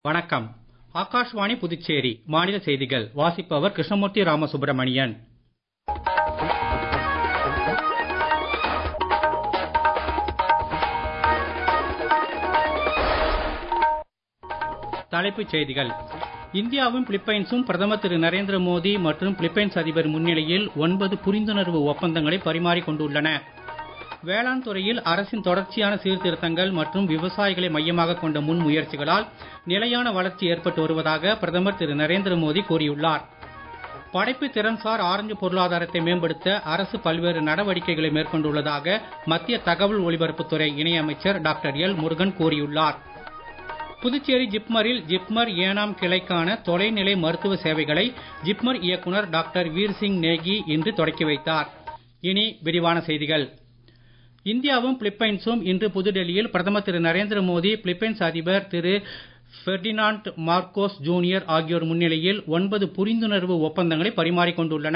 வணக்கம் ஆகாஷ்வாணி புதுச்சேரி மாநில செய்திகள் வாசிப்பவர் கிருஷ்ணமூர்த்தி ராமசுப்ரமணியன் தலைப்புச் செய்திகள் இந்தியாவும் பிலிப்பைன்சும் பிரதமர் திரு நரேந்திர மோடி மற்றும் பிலிப்பைன்ஸ் அதிபர் முன்னிலையில் ஒன்பது புரிந்துணர்வு ஒப்பந்தங்களை பரிமாறிக் கொண்டுள்ளன வேளாண் துறையில் அரசின் தொடர்ச்சியான சீர்திருத்தங்கள் மற்றும் விவசாயிகளை மையமாக கொண்ட முன் முயற்சிகளால் நிலையான வளர்ச்சி ஏற்பட்டு வருவதாக பிரதமர் திரு நரேந்திர மோடி கூறியுள்ளார் படைப்பு திறன்சார் ஆரஞ்சு பொருளாதாரத்தை மேம்படுத்த அரசு பல்வேறு நடவடிக்கைகளை மேற்கொண்டுள்ளதாக மத்திய தகவல் ஒலிபரப்புத்துறை இணையமைச்சர் டாக்டர் எல் முருகன் கூறியுள்ளார் புதுச்சேரி ஜிப்மரில் ஜிப்மர் ஏனாம் கிளைக்கான தொலைநிலை மருத்துவ சேவைகளை ஜிப்மர் இயக்குனர் டாக்டர் வீர்சிங் நேகி இன்று தொடக்கி வைத்தார் இனி விரிவான செய்திகள் இந்தியாவும் பிலிப்பைன்சும் இன்று புதுடெல்லியில் பிரதமர் திரு நரேந்திர மோடி பிலிப்பைன்ஸ் அதிபர் திரு பெர்டினாண்ட் மார்கோஸ் ஜூனியர் ஆகியோர் முன்னிலையில் ஒன்பது புரிந்துணர்வு ஒப்பந்தங்களை பரிமாறிக் கொண்டுள்ளன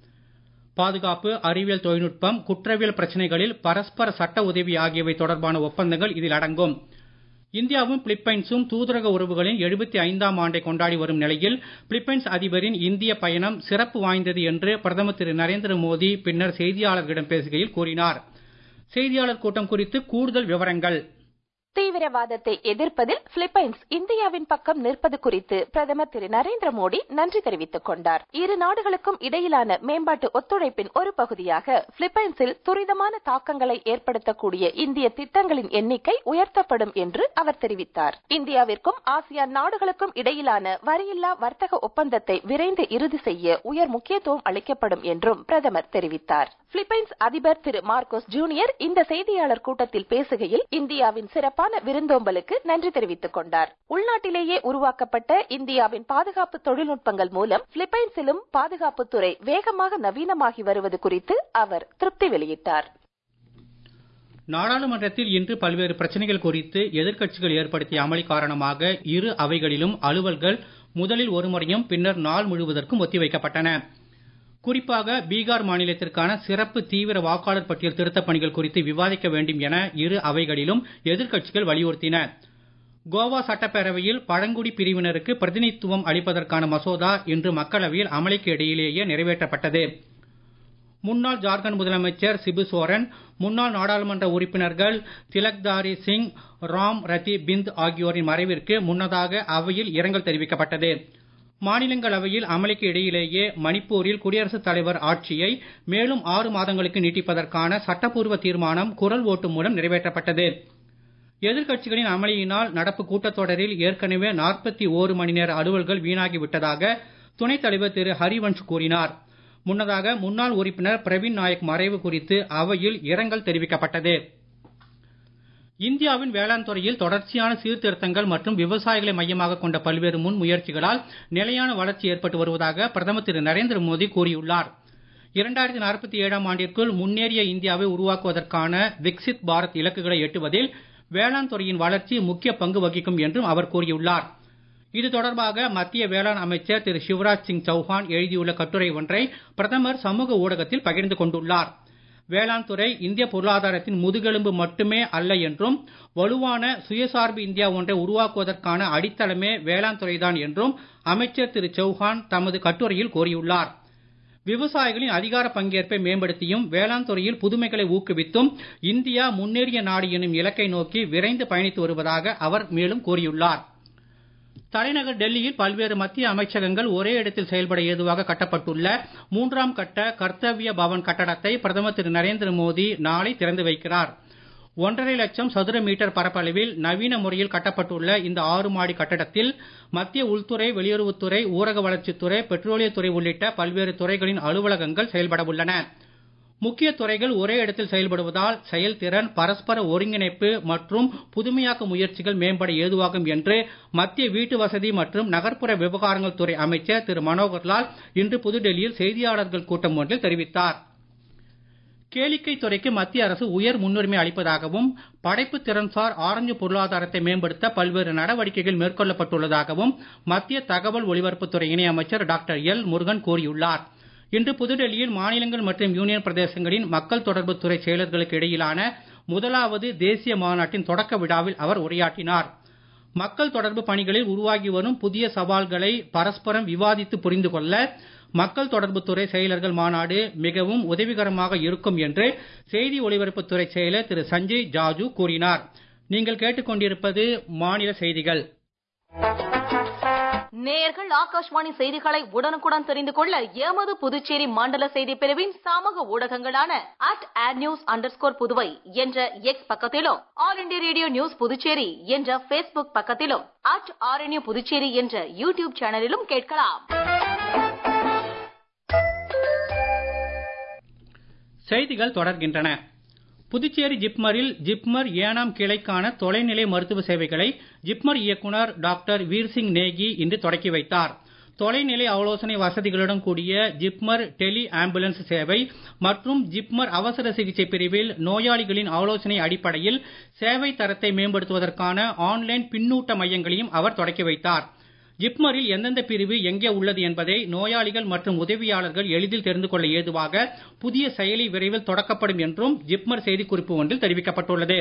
பாதுகாப்பு அறிவியல் தொழில்நுட்பம் குற்றவியல் பிரச்சனைகளில் பரஸ்பர சட்ட உதவி ஆகியவை தொடர்பான ஒப்பந்தங்கள் இதில் அடங்கும் இந்தியாவும் பிலிப்பைன்சும் தூதரக உறவுகளின் எழுபத்தி ஐந்தாம் ஆண்டை கொண்டாடி வரும் நிலையில் பிலிப்பைன்ஸ் அதிபரின் இந்திய பயணம் சிறப்பு வாய்ந்தது என்று பிரதமர் திரு நரேந்திர மோடி பின்னர் செய்தியாளர்களிடம் பேசுகையில் கூறினார் செய்தியாளர் கூட்டம் குறித்து கூடுதல் விவரங்கள் தீவிரவாதத்தை எதிர்ப்பதில் பிலிப்பைன்ஸ் இந்தியாவின் பக்கம் நிற்பது குறித்து பிரதமர் திரு நரேந்திர மோடி நன்றி தெரிவித்துக் கொண்டார் இரு நாடுகளுக்கும் இடையிலான மேம்பாட்டு ஒத்துழைப்பின் ஒரு பகுதியாக பிலிப்பைன்ஸில் துரிதமான தாக்கங்களை ஏற்படுத்தக்கூடிய இந்திய திட்டங்களின் எண்ணிக்கை உயர்த்தப்படும் என்று அவர் தெரிவித்தார் இந்தியாவிற்கும் ஆசியான் நாடுகளுக்கும் இடையிலான வரியில்லா வர்த்தக ஒப்பந்தத்தை விரைந்து இறுதி செய்ய உயர் முக்கியத்துவம் அளிக்கப்படும் என்றும் பிரதமர் தெரிவித்தார் பிலிப்பைன்ஸ் அதிபர் திரு மார்கோஸ் ஜூனியர் இந்த செய்தியாளர் கூட்டத்தில் பேசுகையில் இந்தியாவின் சிறப்பான விருந்தோம்பலுக்கு நன்றி தெரிவித்துக் கொண்டார் உள்நாட்டிலேயே உருவாக்கப்பட்ட இந்தியாவின் பாதுகாப்பு தொழில்நுட்பங்கள் மூலம் பிலிப்பைன்ஸிலும் பாதுகாப்புத்துறை வேகமாக நவீனமாகி வருவது குறித்து அவர் திருப்தி வெளியிட்டார் நாடாளுமன்றத்தில் இன்று பல்வேறு பிரச்சனைகள் குறித்து எதிர்க்கட்சிகள் ஏற்படுத்திய அமளி காரணமாக இரு அவைகளிலும் அலுவல்கள் முதலில் ஒரு முறையும் பின்னர் நாள் முழுவதற்கும் ஒத்திவைக்கப்பட்டன குறிப்பாக பீகார் மாநிலத்திற்கான சிறப்பு தீவிர வாக்காளர் பட்டியல் திருத்தப் பணிகள் குறித்து விவாதிக்க வேண்டும் என இரு அவைகளிலும் எதிர்க்கட்சிகள் வலியுறுத்தின கோவா சட்டப்பேரவையில் பழங்குடி பிரிவினருக்கு பிரதிநிதித்துவம் அளிப்பதற்கான மசோதா இன்று மக்களவையில் அமளிக்கு இடையிலேயே நிறைவேற்றப்பட்டது முன்னாள் ஜார்க்கண்ட் முதலமைச்சர் சிபு சோரன் முன்னாள் நாடாளுமன்ற உறுப்பினர்கள் திலக்தாரி சிங் ராம் ரதி பிந்த் ஆகியோரின் மறைவிற்கு முன்னதாக அவையில் இரங்கல் தெரிவிக்கப்பட்டது மாநிலங்களவையில் அமளிக்கு இடையிலேயே மணிப்பூரில் குடியரசுத் தலைவர் ஆட்சியை மேலும் ஆறு மாதங்களுக்கு நீட்டிப்பதற்கான சட்டப்பூர்வ தீர்மானம் குரல் ஓட்டு மூலம் நிறைவேற்றப்பட்டது எதிர்க்கட்சிகளின் அமளியினால் நடப்பு கூட்டத்தொடரில் ஏற்கனவே நாற்பத்தி ஓரு மணி நேர அலுவல்கள் வீணாகி விட்டதாக துணைத் தலைவர் திரு ஹரிவன்ஷ் கூறினார் முன்னதாக முன்னாள் உறுப்பினர் பிரவீன் நாயக் மறைவு குறித்து அவையில் இரங்கல் தெரிவிக்கப்பட்டது இந்தியாவின் வேளாண் துறையில் தொடர்ச்சியான சீர்திருத்தங்கள் மற்றும் விவசாயிகளை மையமாக கொண்ட பல்வேறு முன் முயற்சிகளால் நிலையான வளர்ச்சி ஏற்பட்டு வருவதாக பிரதமர் திரு நரேந்திர மோடி கூறியுள்ளார் இரண்டாயிரத்தி நாற்பத்தி ஏழாம் ஆண்டிற்குள் முன்னேறிய இந்தியாவை உருவாக்குவதற்கான விக்சித் பாரத் இலக்குகளை எட்டுவதில் வேளாண் துறையின் வளர்ச்சி முக்கிய பங்கு வகிக்கும் என்றும் அவர் கூறியுள்ளார் இது தொடர்பாக மத்திய வேளாண் அமைச்சர் திரு சிவராஜ் சிங் சௌஹான் எழுதியுள்ள கட்டுரை ஒன்றை பிரதமர் சமூக ஊடகத்தில் பகிர்ந்து கொண்டுள்ளார் வேளாண் துறை இந்திய பொருளாதாரத்தின் முதுகெலும்பு மட்டுமே அல்ல என்றும் வலுவான சுயசார்பு இந்தியா ஒன்றை உருவாக்குவதற்கான அடித்தளமே வேளாண் துறைதான் என்றும் அமைச்சர் திரு சௌஹான் தமது கட்டுரையில் கூறியுள்ளார் விவசாயிகளின் அதிகார பங்கேற்பை மேம்படுத்தியும் வேளாண் துறையில் புதுமைகளை ஊக்குவித்தும் இந்தியா முன்னேறிய நாடு எனும் இலக்கை நோக்கி விரைந்து பயணித்து வருவதாக அவர் மேலும் கூறியுள்ளார் தலைநகர் டெல்லியில் பல்வேறு மத்திய அமைச்சகங்கள் ஒரே இடத்தில் செயல்பட ஏதுவாக கட்டப்பட்டுள்ள மூன்றாம் கட்ட கர்த்தவ்ய பவன் கட்டடத்தை பிரதமர் திரு நரேந்திர மோடி நாளை திறந்து வைக்கிறார் ஒன்றரை லட்சம் சதுர மீட்டர் பரப்பளவில் நவீன முறையில் கட்டப்பட்டுள்ள இந்த ஆறு மாடி கட்டடத்தில் மத்திய உள்துறை வெளியுறவுத்துறை ஊரக வளர்ச்சித்துறை பெட்ரோலியத்துறை உள்ளிட்ட பல்வேறு துறைகளின் அலுவலகங்கள் செயல்பட உள்ளன முக்கிய துறைகள் ஒரே இடத்தில் செயல்படுவதால் செயல்திறன் பரஸ்பர ஒருங்கிணைப்பு மற்றும் புதுமையாக்க முயற்சிகள் மேம்பட ஏதுவாகும் என்று மத்திய வீட்டு வசதி மற்றும் நகர்ப்புற விவகாரங்கள் துறை அமைச்சர் திரு மனோகர்லால் இன்று புதுடெல்லியில் செய்தியாளர்கள் கூட்டம் ஒன்றில் தெரிவித்தார் கேளிக்கை துறைக்கு மத்திய அரசு உயர் முன்னுரிமை அளிப்பதாகவும் படைப்பு திறன்சார் ஆரஞ்சு பொருளாதாரத்தை மேம்படுத்த பல்வேறு நடவடிக்கைகள் மேற்கொள்ளப்பட்டுள்ளதாகவும் மத்திய தகவல் ஒலிபரப்புத்துறை இணை அமைச்சர் டாக்டர் எல் முருகன் கூறியுள்ளார் இன்று புதுடெல்லியில் மாநிலங்கள் மற்றும் யூனியன் பிரதேசங்களின் மக்கள் தொடர்பு துறை செயலர்களுக்கு இடையிலான முதலாவது தேசிய மாநாட்டின் தொடக்க விழாவில் அவர் உரையாற்றினார் மக்கள் தொடர்பு பணிகளில் உருவாகி வரும் புதிய சவால்களை பரஸ்பரம் விவாதித்து புரிந்து கொள்ள மக்கள் தொடர்புத்துறை செயலர்கள் மாநாடு மிகவும் உதவிகரமாக இருக்கும் என்று செய்தி ஒலிபரப்புத்துறை செயலர் திரு சஞ்சய் ஜாஜு கூறினார் நீங்கள் கேட்டுக்கொண்டிருப்பது மாநில செய்திகள் நேயர்கள் ஆகாஷ்வாணி செய்திகளை உடனுக்குடன் தெரிந்து கொள்ள எமது புதுச்சேரி மண்டல செய்தி பிரிவின் சமூக ஊடகங்களான at at news underscore Puduvai என்ற எக்ஸ் பக்கத்திலும் All India Radio news Puducherry என்ற பேஸ்புக் பக்கத்திலும் அட் ஆர்என்யூ புதுச்சேரி என்ற யூடியூப் சேனலிலும் கேட்கலாம் செய்திகள் தொடர்கின்றன புதுச்சேரி ஜிப்மரில் ஜிப்மர் ஏனாம் கிளைக்கான தொலைநிலை மருத்துவ சேவைகளை ஜிப்மர் இயக்குனர் டாக்டர் வீர்சிங் நேகி இன்று தொடக்கி வைத்தார் தொலைநிலை ஆலோசனை வசதிகளுடன் கூடிய ஜிப்மர் டெலி ஆம்புலன்ஸ் சேவை மற்றும் ஜிப்மர் அவசர சிகிச்சை பிரிவில் நோயாளிகளின் ஆலோசனை அடிப்படையில் சேவை தரத்தை மேம்படுத்துவதற்கான ஆன்லைன் பின்னூட்ட மையங்களையும் அவர் தொடக்கி வைத்தார் ஜிப்மரில் எந்தெந்த பிரிவு எங்கே உள்ளது என்பதை நோயாளிகள் மற்றும் உதவியாளர்கள் எளிதில் தெரிந்து கொள்ள ஏதுவாக புதிய செயலி விரைவில் தொடக்கப்படும் என்றும் ஜிப்மர் செய்திக்குறிப்பு ஒன்றில் தெரிவிக்கப்பட்டுள்ளது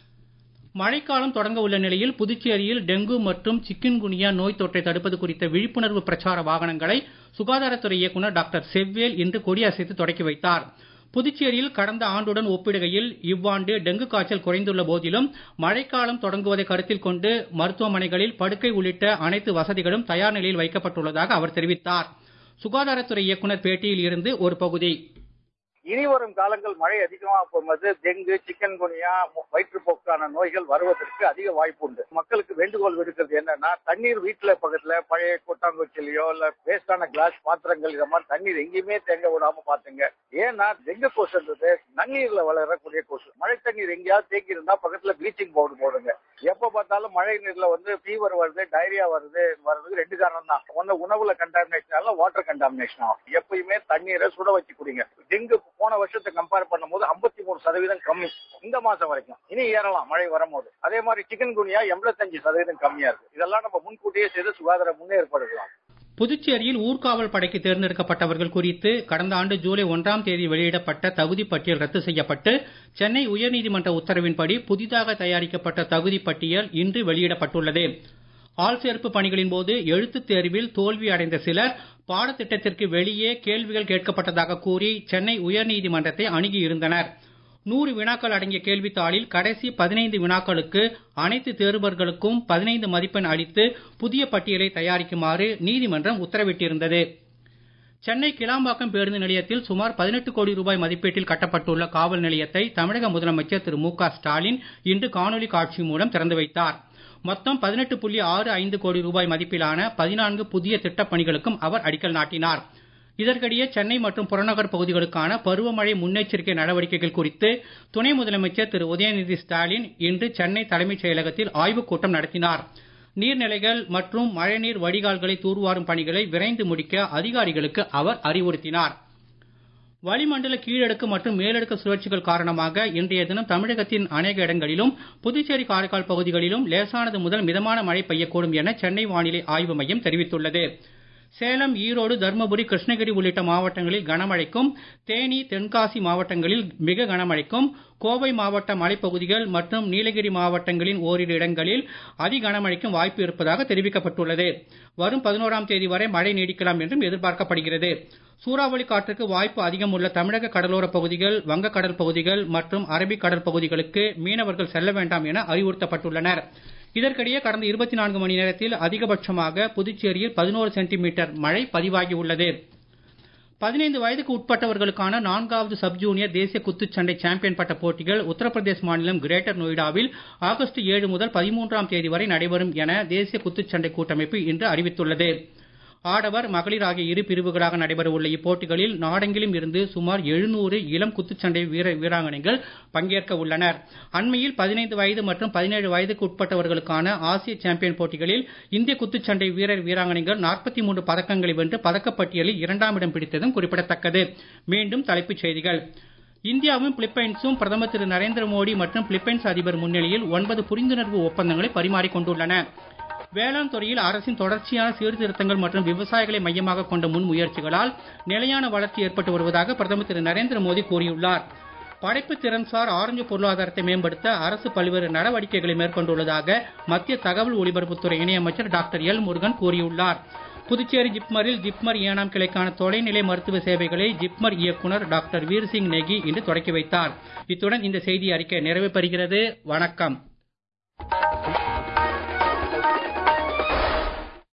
மழைக்காலம் தொடங்க உள்ள நிலையில் புதுச்சேரியில் டெங்கு மற்றும் சிக்கின்குனியா நோய் தொற்றை தடுப்பது குறித்த விழிப்புணர்வு பிரச்சார வாகனங்களை சுகாதாரத்துறை இயக்குனர் டாக்டர் செவ்வேல் இன்று கொடியசைத்து தொடக்கி வைத்தார் புதுச்சேரியில் கடந்த ஆண்டுடன் ஒப்பிடுகையில் இவ்வாண்டு டெங்கு காய்ச்சல் குறைந்துள்ள போதிலும் மழைக்காலம் தொடங்குவதை கருத்தில் கொண்டு மருத்துவமனைகளில் படுக்கை உள்ளிட்ட அனைத்து வசதிகளும் தயார் நிலையில் வைக்கப்பட்டுள்ளதாக அவர் தெரிவித்தார் சுகாதாரத்துறை இயக்குனர் பேட்டியில் இருந்து ஒரு பகுதி இனி வரும் காலங்கள் மழை அதிகமாக போகும்போது டெங்கு சிக்கன் குனியா வயிற்றுப்போக்கான நோய்கள் வருவதற்கு அதிக வாய்ப்பு உண்டு மக்களுக்கு வேண்டுகோள் விடுக்கிறது என்னன்னா தண்ணீர் வீட்டுல பக்கத்துல பழைய கொட்டாங்குச்சிலையோ இல்ல வேஸ்டான கிளாஸ் பாத்திரங்கள் இந்த மாதிரி தண்ணீர் எங்கேயுமே தேங்க விடாம பாத்துங்க ஏன்னா டெங்கு கொசுன்றது நன்னீர்ல வளரக்கூடிய கொசு மழை தண்ணீர் எங்கேயாவது தேங்கி இருந்தா பக்கத்துல ப்ளீச்சிங் பவுடர் போடுங்க எப்ப பார்த்தாலும் மழை நீர்ல வந்து ஃபீவர் வருது டைரியா வருது வர்றதுக்கு ரெண்டு காரணம் தான் ஒன்னு உணவுல கண்டாமினேஷன் ஆகலாம் வாட்டர் கண்டாமினேஷன் ஆகும் எப்பயுமே தண்ணீரை சுட வச்சு குடிங்க டெங்கு போன வருஷத்தை கம்பேர் பண்ணும்போது ஐம்பத்தி மூணு சதவீதம் கம்மி இந்த மாசம் வரைக்கும் இனி ஏறலாம் மழை வரும்போது அதே மாதிரி சிக்கன் குனியா எண்பத்தஞ்சு சதவீதம் கம்மியா இருக்கு இதெல்லாம் நம்ம முன்கூட்டியே செய்து சுகாதார முன்னேற்பாடுகளாம் புதுச்சேரியில் ஊர்காவல் படைக்கு தேர்ந்தெடுக்கப்பட்டவர்கள் குறித்து கடந்த ஆண்டு ஜூலை ஒன்றாம் தேதி வெளியிடப்பட்ட தகுதி பட்டியல் ரத்து செய்யப்பட்டு சென்னை உயர்நீதிமன்ற உத்தரவின்படி புதிதாக தயாரிக்கப்பட்ட தகுதி பட்டியல் இன்று வெளியிடப்பட்டுள்ளது ஆள் சேர்ப்பு பணிகளின் போது எழுத்துத் தேர்வில் தோல்வி அடைந்த சிலர் பாடத்திட்டத்திற்கு வெளியே கேள்விகள் கேட்கப்பட்டதாக கூறி சென்னை உயர்நீதிமன்றத்தை அணுகியிருந்தனர் நூறு வினாக்கள் அடங்கிய கேள்வித்தாளில் கடைசி பதினைந்து வினாக்களுக்கு அனைத்து தேர்வர்களுக்கும் பதினைந்து மதிப்பெண் அளித்து புதிய பட்டியலை தயாரிக்குமாறு நீதிமன்றம் உத்தரவிட்டிருந்தது சென்னை கிளாம்பாக்கம் பேருந்து நிலையத்தில் சுமார் பதினெட்டு கோடி ரூபாய் மதிப்பீட்டில் கட்டப்பட்டுள்ள காவல் நிலையத்தை தமிழக முதலமைச்சர் திரு மு க ஸ்டாலின் இன்று காணொலி காட்சி மூலம் திறந்து வைத்தார் மொத்தம் பதினெட்டு புள்ளி ஆறு ஐந்து கோடி ரூபாய் மதிப்பிலான பதினான்கு புதிய திட்டப் பணிகளுக்கும் அவர் அடிக்கல் நாட்டினார் இதற்கிடையே சென்னை மற்றும் புறநகர் பகுதிகளுக்கான பருவமழை முன்னெச்சரிக்கை நடவடிக்கைகள் குறித்து துணை முதலமைச்சர் திரு உதயநிதி ஸ்டாலின் இன்று சென்னை தலைமைச் செயலகத்தில் ஆய்வுக் கூட்டம் நடத்தினார் நீர்நிலைகள் மற்றும் மழைநீர் வடிகால்களை தூர்வாரும் பணிகளை விரைந்து முடிக்க அதிகாரிகளுக்கு அவர் அறிவுறுத்தினார் வளிமண்டல கீழடுக்கு மற்றும் மேலடுக்கு சுழற்சிகள் காரணமாக இன்றைய தினம் தமிழகத்தின் அநேக இடங்களிலும் புதுச்சேரி காரைக்கால் பகுதிகளிலும் லேசானது முதல் மிதமான மழை பெய்யக்கூடும் என சென்னை வானிலை ஆய்வு மையம் தெரிவித்துள்ளது சேலம் ஈரோடு தர்மபுரி கிருஷ்ணகிரி உள்ளிட்ட மாவட்டங்களில் கனமழைக்கும் தேனி தென்காசி மாவட்டங்களில் மிக கனமழைக்கும் கோவை மாவட்ட மலைப்பகுதிகள் மற்றும் நீலகிரி மாவட்டங்களின் ஓரிரு இடங்களில் அதி கனமழைக்கும் வாய்ப்பு இருப்பதாக தெரிவிக்கப்பட்டுள்ளது வரும் பதினோராம் தேதி வரை மழை நீடிக்கலாம் என்றும் எதிர்பார்க்கப்படுகிறது சூறாவளி காற்றுக்கு வாய்ப்பு அதிகம் உள்ள தமிழக கடலோர பகுதிகள் வங்கக்கடல் பகுதிகள் மற்றும் அரபிக் கடல் பகுதிகளுக்கு மீனவர்கள் செல்ல வேண்டாம் என அறிவுறுத்தப்பட்டுள்ளனர் இதற்கிடையே கடந்த இருபத்தி நான்கு மணி நேரத்தில் அதிகபட்சமாக புதுச்சேரியில் பதினோரு சென்டிமீட்டர் மழை பதிவாகி உள்ளது பதினைந்து வயதுக்கு உட்பட்டவர்களுக்கான நான்காவது சப் ஜூனியர் தேசிய குத்துச்சண்டை சாம்பியன் பட்ட போட்டிகள் உத்தரப்பிரதேஷ் மாநிலம் கிரேட்டர் நொய்டாவில் ஆகஸ்ட் ஏழு முதல் பதிமூன்றாம் தேதி வரை நடைபெறும் என தேசிய குத்துச்சண்டை கூட்டமைப்பு இன்று அறிவித்துள்ளது ஆடவர் மகளிர் ஆகிய இரு பிரிவுகளாக நடைபெற உள்ள இப்போட்டிகளில் நாடெங்கிலும் இருந்து சுமார் எழுநூறு இளம் குத்துச்சண்டை வீர வீராங்கனைகள் பங்கேற்க உள்ளனர் அண்மையில் பதினைந்து வயது மற்றும் பதினேழு வயதுக்கு உட்பட்டவர்களுக்கான ஆசிய சாம்பியன் போட்டிகளில் இந்திய குத்துச்சண்டை வீரர் வீராங்கனைகள் நாற்பத்தி மூன்று பதக்கங்களை வென்று பதக்கப்பட்டியலில் இரண்டாம் இடம் பிடித்ததும் குறிப்பிடத்தக்கது மீண்டும் தலைப்புச் செய்திகள் இந்தியாவும் பிலிப்பைன்ஸும் பிரதமர் திரு நரேந்திர மோடி மற்றும் பிலிப்பைன்ஸ் அதிபர் முன்னிலையில் ஒன்பது புரிந்துணர்வு ஒப்பந்தங்களை பரிமாறிக்கொண்டுள்ளன வேளாண் துறையில் அரசின் தொடர்ச்சியான சீர்திருத்தங்கள் மற்றும் விவசாயிகளை மையமாக கொண்ட முன் முயற்சிகளால் நிலையான வளர்ச்சி ஏற்பட்டு வருவதாக பிரதமர் திரு நரேந்திர மோடி கூறியுள்ளார் படைப்பு திறன்சார் ஆரஞ்சு பொருளாதாரத்தை மேம்படுத்த அரசு பல்வேறு நடவடிக்கைகளை மேற்கொண்டுள்ளதாக மத்திய தகவல் ஒலிபரப்புத்துறை இணையமைச்சர் டாக்டர் எல் முருகன் கூறியுள்ளார் புதுச்சேரி ஜிப்மரில் ஜிப்மர் ஏனாம் கிளைக்கான தொலைநிலை மருத்துவ சேவைகளை ஜிப்மர் இயக்குனர் டாக்டர் வீர்சிங் நெகி இன்று தொடக்கி வைத்தார் இத்துடன் இந்த செய்தி அறிக்கை நிறைவு பெறுகிறது வணக்கம்